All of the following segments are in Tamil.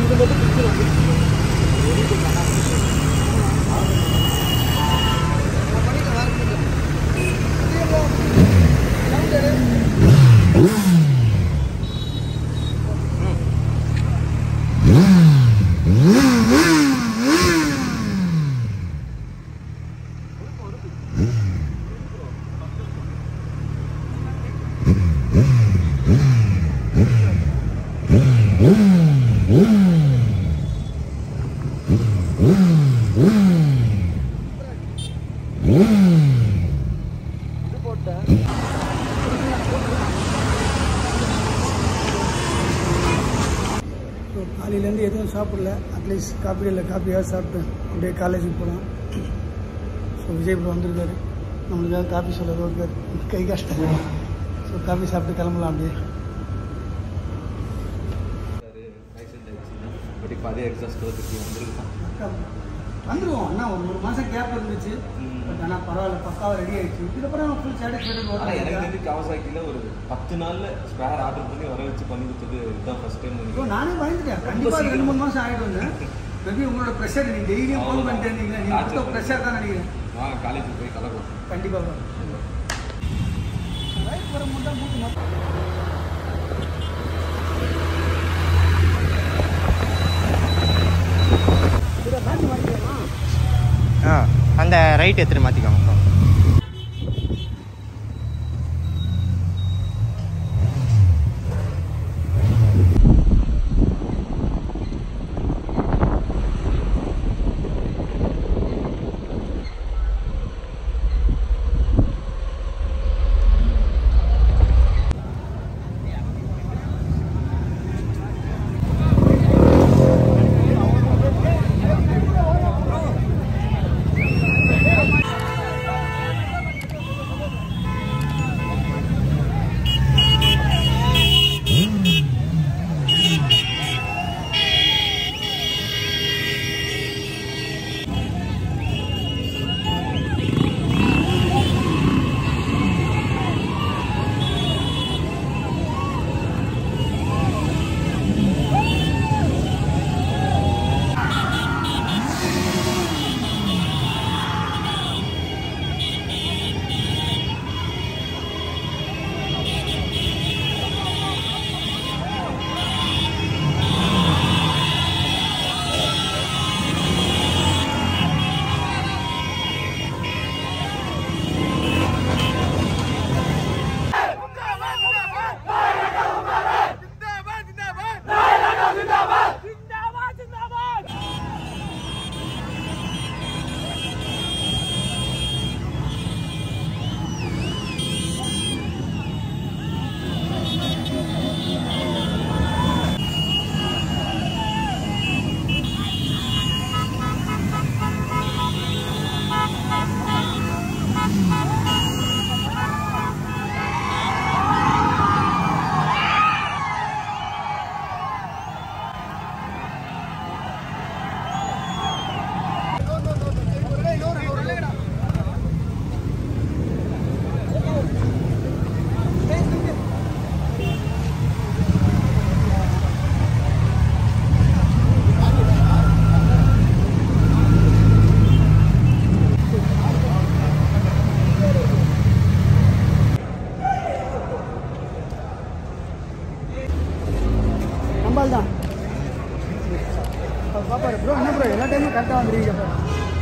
ஸோ காலையிலேருந்து எதுவும் சாப்பிடல அட்லீஸ்ட் காப்பி இல்லை காப்பியாக சாப்பிட்டு அப்படியே காலேஜுக்கு போகலாம் ஸோ விஜய் ப்ரோ வந்திருக்காரு நம்மளுக்காக காப்பி சொல்ல இருக்காரு கை கஷ்டம் ஸோ காப்பி சாப்பிட்டு கிளம்பலாம் அப்படியே ஆக்சிடென்ட் ஆயிடுச்சுன்னா பட் இப்போ அதே எக்ஸாஸ்ட் திருப்பி வந்திருக்கான் வந்துருவோம் அண்ணா ஒரு ஒரு மாதம் கேப் இருந்துச்சு ம். பட் ஆனால் பரவாயில்ல பக்காவாக ரெடி ஆயிடுச்சு இதுக்கப்புறம் ஃபுல் சாட்டிஸ்ஃபைடு ஆனால் எனக்கு தெரிஞ்சு கவசாக்கியில் ஒரு பத்து நாளில் ஸ்பேர் ஆர்டர் பண்ணி வர வச்சு பண்ணி கொடுத்தது இதுதான் ஃபர்ஸ்ட் டைம் ஸோ நினைக்கிறேன் நானே பயந்துட்டேன் கண்டிப்பாக ரெண்டு மூணு மாதம் ஆகிடுங்க மேபி உங்களோட ப்ரெஷர் நீங்கள் டெய்லியும் ஃபோன் பண்ணிட்டு இருந்தீங்களா நீங்கள் கொடுத்த ப்ரெஷர் தான் நினைக்கிறேன் வாங்க காலேஜுக்கு போய் கலக்கும் கண்டிப்பாக ரைட் வரும்போது தான் மூட்டு மாத்தம். இதை மாற்றி மாற்றிக்கலாமா ஆ அந்த ரைட் எடுத்துட்டு மாற்றிக்கோங்க ப்ரோ நம்பால் தான் பாப்பாரு ப்ரோ என்ன ப்ரோ எல்லா டைமும் கரெக்டாக வந்துருக்கீங்க ப்ரோ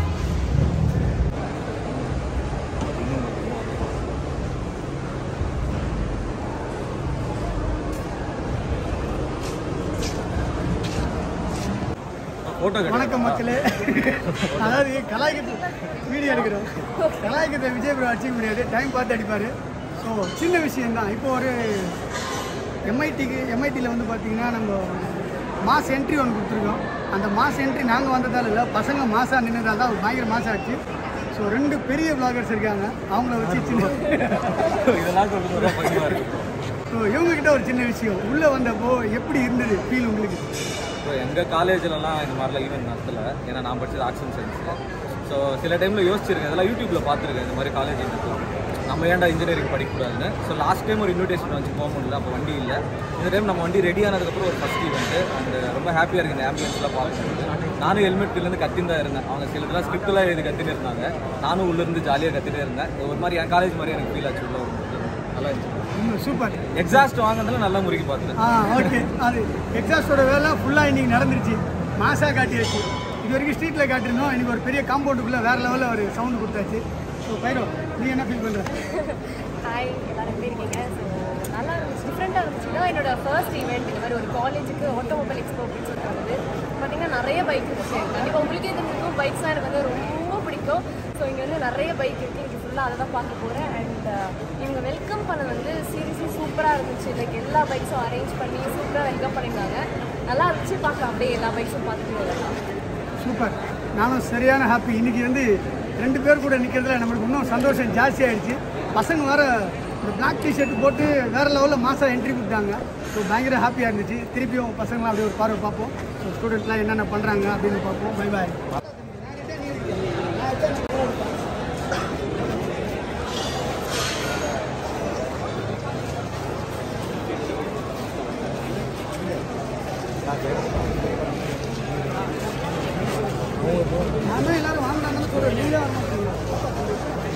ஃபோட்டோ வணக்கம் மக்களே அதாவது கலாய்க்கிறது வீடியோ எடுக்கிறோம் கலாய்க்கிறத விஜய் ப்ரோ அடிச்சிக்க முடியாது டைம் பார்த்து அடிப்பார் ஸோ சின்ன விஷயம்தான் இப்போ ஒரு எம்ஐடிக்கு எம்ஐடியில் வந்து பார்த்தீங்கன்னா நம்ம மாஸ் என்ட்ரி ஒன்று கொடுத்துருக்கோம் அந்த மாஸ் என்ட்ரி நாங்கள் வந்ததால் இல்லை பசங்க மாசாக நின்றதால தான் பயங்கர மாசம் ஆச்சு ஸோ ரெண்டு பெரிய விளாகர்ஸ் இருக்காங்க அவங்கள வச்சு சின்ன இதெல்லாம் சொல்லுறது பயமாக இருக்கு ஸோ இவங்ககிட்ட ஒரு சின்ன விஷயம் உள்ளே வந்தப்போ எப்படி இருந்தது ஃபீல் உங்களுக்கு ஸோ எங்கள் காலேஜ்லலாம் இந்த மாதிரிலாம் ஈவெண்ட் நடத்தல ஏன்னா நான் படிச்சது ஆர்ட்ஸ் அண்ட் சயின்ஸ் ஸோ சில டைமில் யோசிச்சிருக்கேன் இதெல்லாம் யூடியூப்பில் பார்த்துருக்கேன் இந்த மாதிரி காலேஜ் நடத்தலாம் நம்ம ஏன்டா இன்ஜினியரிங் படிக்கக்கூடாதுன்னு ஸோ லாஸ்ட் டைம் ஒரு இன்விடேஷன் வச்சு போக முடியல அப்போ வண்டி இல்லை இந்த டைம் நம்ம வண்டி ரெடி ஆனதுக்கப்புறம் ஒரு ஃபஸ்ட் ஈவெண்ட்டு அந்த ரொம்ப ஹாப்பியாக இருக்குது இந்த ஆம்புலன்ஸ்லாம் பார்க்கும்போது நானும் ஹெல்மெட்லேருந்து கத்தின்னு தான் இருந்தேன் அவங்க சில இதெல்லாம் ஸ்கிரிப்டெல்லாம் எழுதி கத்தின்னு இருந்தாங்க நானும் உள்ளேருந்து ஜாலியாக கத்திட்டே இருந்தேன் இது ஒரு மாதிரி என் காலேஜ் மாதிரி எனக்கு ஃபீல் ஆச்சு உள்ள வரும்போது நல்லா இருந்துச்சு சூப்பர் எக்ஸாஸ்ட் வாங்கினதுல நல்லா முறுக்கி பார்த்துட்டேன் ஆ ஓகே அது எக்ஸாஸ்டோட வேலை ஃபுல்லாக இன்னைக்கு நடந்துருச்சு மாசாக காட்டியாச்சு இது வரைக்கும் ஸ்ட்ரீட்டில் காட்டியிருந்தோம் இன்னைக்கு ஒரு பெரிய காம்பவுண்டுக்குள்ளே வேறு லெவலில் ஒரு சவுண்டு கொடுத்தாச்சு ஸோ பைரோ நீ என்ன ஃபீல் பண்ணுற ஹாய் எல்லாரும் எப்படி இருக்கீங்க ஸோ நல்லா இருந்துச்சு டிஃப்ரெண்ட்டாக இருந்துச்சு இதான் என்னோட ஃபர்ஸ்ட் ஈவெண்ட் இந்த மாதிரி ஒரு காலேஜுக்கு ஆட்டோமொபைல் எக்ஸ்போ அப்படின்னு சொல்லிட்டு வந்து பார்த்தீங்கன்னா நிறைய பைக் இருந்துச்சு கண்டிப்பாக உங்களுக்கே தெரிஞ்சிருக்கும் பைக்ஸாக எனக்கு வந்து ரொம்ப பிடிக்கும் ஸோ இங்கே வந்து நிறைய பைக் இருக்குது இங்கே ஃபுல்லாக அதை தான் பார்க்க போகிறேன் அண்ட் இவங்க வெல்கம் பண்ண வந்து சீரியஸாக சூப்பராக இருந்துச்சு லைக் எல்லா பைக்ஸும் அரேஞ்ச் பண்ணி சூப்பராக வெல்கம் பண்ணியிருந்தாங்க நல்லா இருந்துச்சு பார்க்கலாம் அப்படியே எல்லா பைக்ஸும் பார்த்துட்டு வரலாம் சூப்பர் நானும் சரியான ஹாப்பி இன்னைக்கு வந்து ரெண்டு பேர் கூட நிற்கிறதுல நம்மளுக்கு இன்னும் சந்தோஷம் ஜாஸ்தி ஆயிடுச்சு பசங்க வேற இந்த பிளாக் டிஷர்ட் போட்டு வேறு லெவலில் மாதம் என்ட்ரி கொடுத்தாங்க ஸோ பயங்கர ஹாப்பியாக இருந்துச்சு திருப்பியும் பசங்களாம் அப்படியே ஒரு பார்வை பார்ப்போம் ஸோ ஸ்டூடெண்ட்லாம் என்னென்ன பண்ணுறாங்க அப்படின்னு பார்ப்போம் பை பாய் நானும் எல்லாரும் வாங்கினாங்கன்னு சொல்கிறேன் நீங்களே வாங்க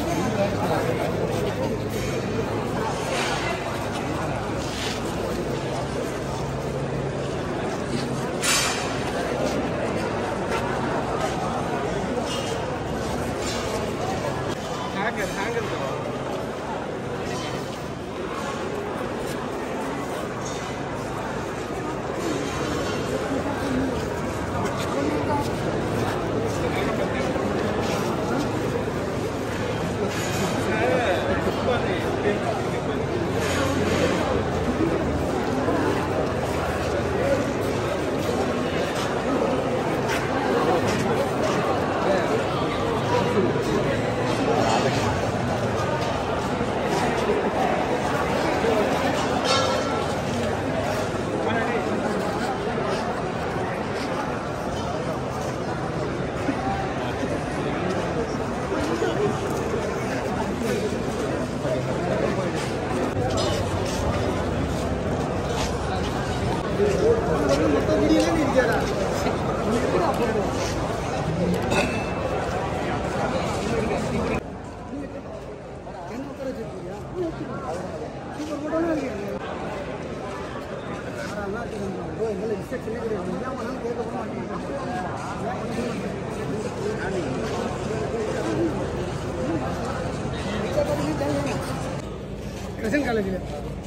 கிருஷ்ணன் காலேஜில்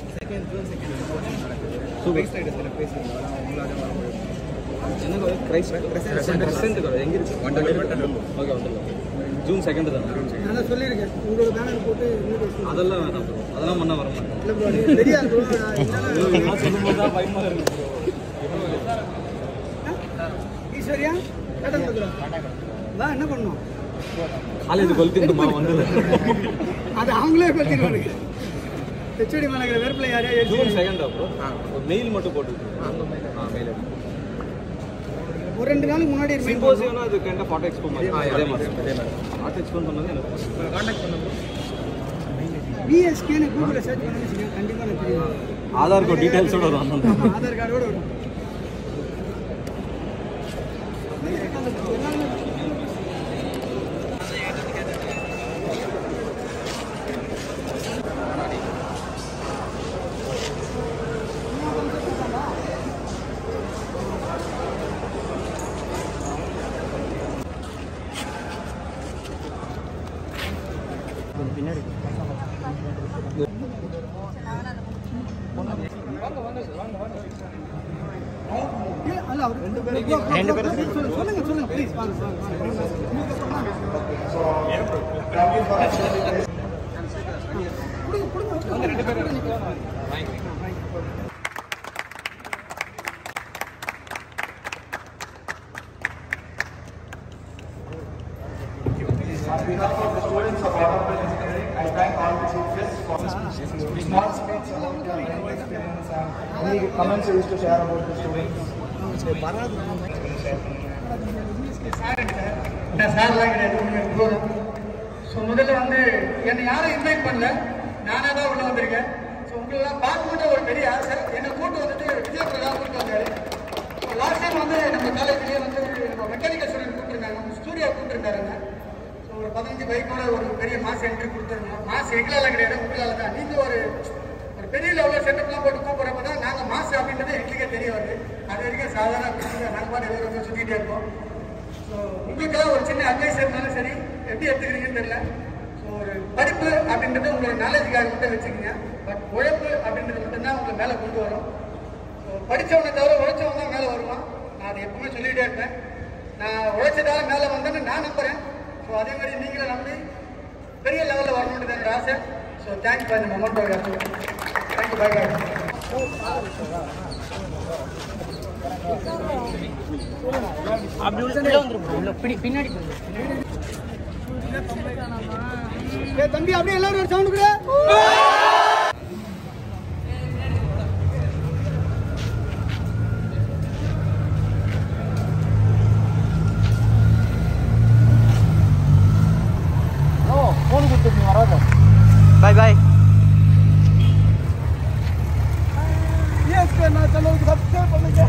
ஜூன் செகண்ட் தான் நான் தான் சொல்லியிருக்கேன் உங்களோட பேனர் போட்டு invitation. அதெல்லாம் வேணாம் bro. அதெல்லாம் பண்ண வர மாட்டேன் இல்லை bro, நீங்க தெரியாது bro. நான் என்னன்னா- நான் சொல்லும்போது தான் பயமா இருக்கு ஈஸ்வரியா டாடா கொடுக்குறோம் வா என்ன பண்ணுவோம் காலேஜ் கொளுத்திருந்தோமா வந்தது அது அவங்களே பற்றிடுவானுங்க ஹெச்ஓடி மேலே வெறுப்பில் யாரையா ஜூன் எடுத்து செகண்ட் ப்ரோ ஒரு மெயில் மட்டும் போட்டு ஆ மெயில் ஒரு ரெண்டு நாளுக்கு முன்னாடி ரிமைண்ட் சிம்போசியம்னா அது கண்ட ஃபாட்டோ எக்ஸ்போ மாதிரி அதே மாதிரி அதே மாதிரி ஃபாட்டோ எக்ஸ்போ சொன்னது எனக்கு காண்டாக்ட் பண்ணும்போது பிஎஸ்கேன்னு கூகுளில் சர்ச் பண்ணி வச்சுக்கோங்க கண்டிப்பாக எனக்கு தெரியும் ஆதார் கார்டு டீடைல்ஸோட வரும் அந்த ஆமா, ஆதார் கார்டோட வரும் பின்னாடி இல்ல, அல்ல, அவர் ரெண்டு பேரும் ரெண்டு பேரும் சொல்லுங்க சொல்லுங்க சொல்லுங்க ப்ளீஸ் வாங்க வாங்க வாங்க On behalf of the students of automobile engineering, I thank all the chief guests for this small speech about your learning experience and any comments you wish to share about the students. சார்லாம் கிடையாது ப்ரோ ஸோ ஸோ முதல்ல வந்து என்னை யாரும் இன்வைட் பண்ணல நானாக தான் உள்ள வந்திருக்கேன் ஸோ உங்களெல்லாம் பார்க்கணுன்ற ஒரு பெரிய ஆசை என்னை கூட்டு வந்துட்டு விஜய் பிரகாஷ் கூட்டு வந்தாரு லாஸ்ட் டைம் வந்து நம்ம காலேஜ்லேயே வந்து நம்ம மெக்கானிக்கல் ஸ்டூடெண்ட் கூப்பிட்டுருந்தாங்க ஸ்டூடியோ கூப்பிட்டுருந்தாருங்க ஸோ ஒரு பதினஞ்சு பைக்கோட ஒரு பெரிய மாஸ் என்ட்ரி கொடுத்துருந்தோம் மாஸ் எங்களால் கிடையாது உங்களால் தான் நீங்கள் ஒரு ஒரு பெரிய லெவலில் செட்டப்லாம் போட்டு கூப்பிட்றப்ப தான் நாங்கள் மாஸ் அப்படின்றது எங்களுக்கே தெரிய வருது அது வரைக்கும் சாதாரண பசங்க நாங்கள் பாட்டு எதிர வந்து சுற்றிட்டே இருப்போம் ஸோ உங்களுக்கெல்லாம் ஒரு சின்ன அட்வைஸ் இருந்தாலும் சரி எப்படி எடுத்துக்கிறீங்கன்னு தெரியல ஸோ ஒரு படிப்பு அப்படின்றது உங்களோட நாலேஜுக்காக மட்டும் வச்சுக்கோங்க பட் உழைப்பு அப்படின்றது மட்டும்தான் உங்களை மேலே கொண்டு வரும் ஸோ படித்தவனை தவிர உழைச்சவன் தான் மேலே வருவான் நான் அதை எப்பவுமே சொல்லிகிட்டே இருப்பேன் நான் உழைச்சதால மேலே வந்தேன்னு நான் நம்புகிறேன் ஸோ அதே மாதிரி நீங்களும் நம்பி பெரிய லெவலில் வரணுன்றது என்னோட ஆசை ஸோ தேங்க்ஸ் ஃபார் இந்த மொமெண்ட் தேங்க்யூ பை பாய் ஏய் தம்பி அப்படியே எல்லாரும் ஒரு சவுண்ட் கூட பாய் பாய் यस करना चलो सबसे पहले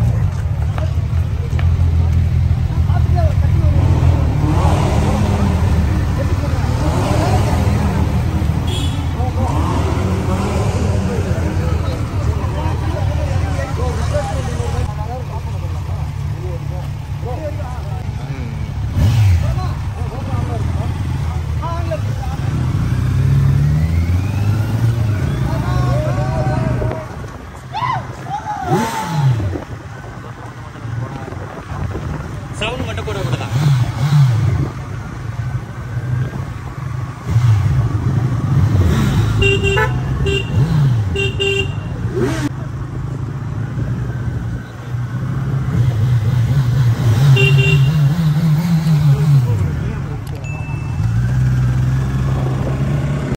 சவுண்ட் மட்டும் போடுவோம்